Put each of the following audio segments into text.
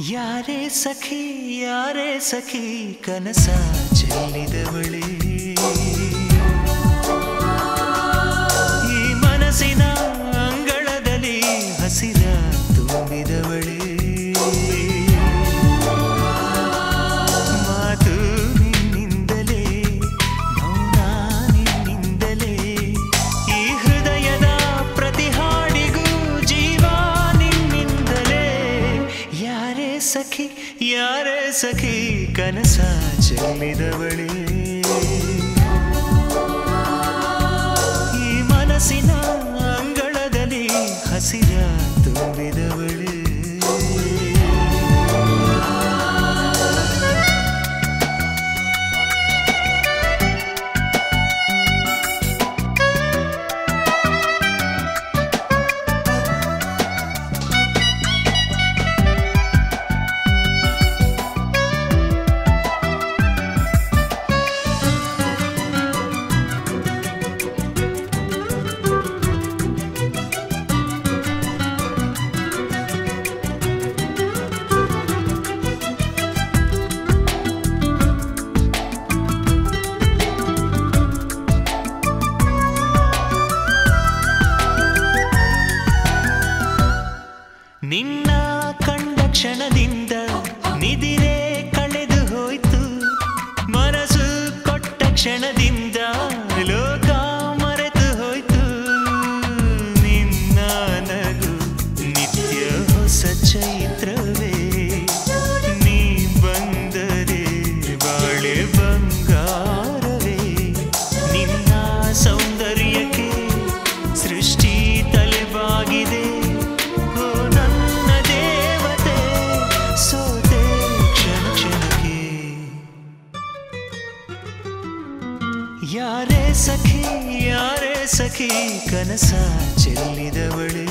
ಯಾರೇ ಸಖಿ ಯಾರೇ ಸಖಿ ಕನಸ ಚೆಲ್ಲಿದವಳೇ ಈ ಮನಸ್ಸಿನ ಅಂಗಳದಲ್ಲಿ ಹಸಿರ ತುಂಬಿದವಳೇ ಮಾತು ನಿನ್ನಿಂದಲೇ ಮೌನ ನಿನ್ನಿಂದಲೇ ಈ ಹೃದಯದ ಪ್ರತಿ ಹಾಡಿಗೂ ಜೀವ ನಿನ್ನಿಂದಲೇ ಯಾರೇ ಸಖಿ ಯಾರೇ ಸಖಿ ಕನಸ ಚೆಲ್ಲಿದವಳೇ ಈ ಮನಸ್ಸಿನ ಅಂಗಳದಲ್ಲಿ ಹಸಿರ ತುಂಬಿದವಳೇ ನಿನ್ನ ಕಂಡ ಕ್ಷಣದಿಂದ ನಿದಿರೆ ಕಳೆದು ಹೋಯ್ತು ಮನಸ್ಸು ಕೊಟ್ಟ ಕ್ಷಣದಿಂದ ಲೋಕ ಮರೆತು ಹೋಯ್ತು ನಿನ್ನ ನಗು ನಿತ್ಯ ಹೊಸ ಚೈತ್ರವೇ ನೀ ಬಂದರೆ ಬಾಳೆ ಬಂಗಾರವೇ ನಿನ್ನ ಸೌಂದರ್ಯಕ್ಕೆ ಸೃಷ್ಟಿ ತಲೆಬಾಗಿದೆ ಓ ನನ್ನ ದೇವತೆ ಸೋತೆ ಕ್ಷಣ ಕ್ಷಣಕ್ಕೆ ಯಾರೇ ಸಖಿ ಯಾರೇ ಸಖಿ ಕನಸ ಚೆಲ್ಲಿದವಳೇ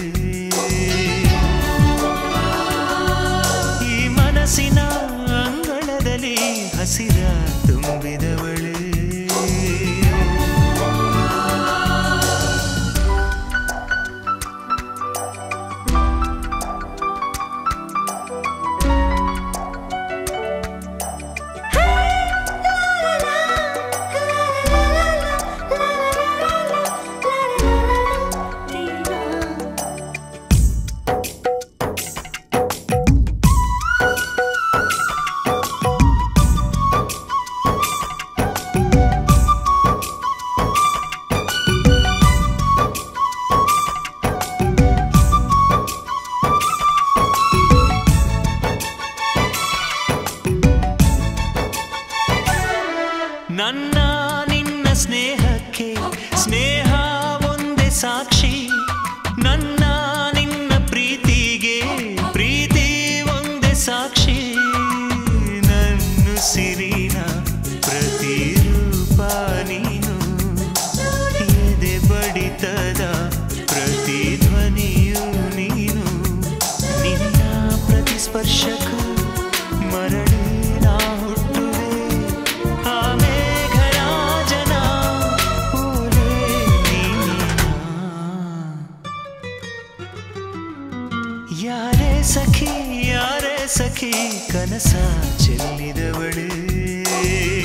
ಈ ಮನಸ್ಸಿನ ಅಂಗಳದಲ್ಲಿ ಹಸಿರ ತುಂಬಿದವಳೇ ನನ್ನ ನಿನ್ನ ಸ್ನೇಹಕ್ಕೆ ಸ್ನೇಹ ಒಂದೇ ಸಾಕ್ಷಿ ನನ್ನ ನಿನ್ನ ಪ್ರೀತಿಗೆ ಪ್ರೀತಿ ಒಂದೇ ಸಾಕ್ಷಿ ನನ್ನ ಸಿರಿನ ಪ್ರತಿರೂಪ ನೀನು ಎದೆ ಬಡಿತದ ಪ್ರತಿಧ್ವನಿಯು ನೀನು ನಿನ್ನ ಪ್ರತಿಸ್ಪರ್ಶಕ್ಕೂ ಮರಳಿ ನಾ ಹುಟ್ಟುವೆ ಆ ಮೇಘರಾಜನ ಓಲೆ ನೀನಾ. ಯಾರೇ ಸಖಿ ಯಾರೇ ಸಖಿ ಕನಸ ಚೆಲ್ಲಿದವಳೇ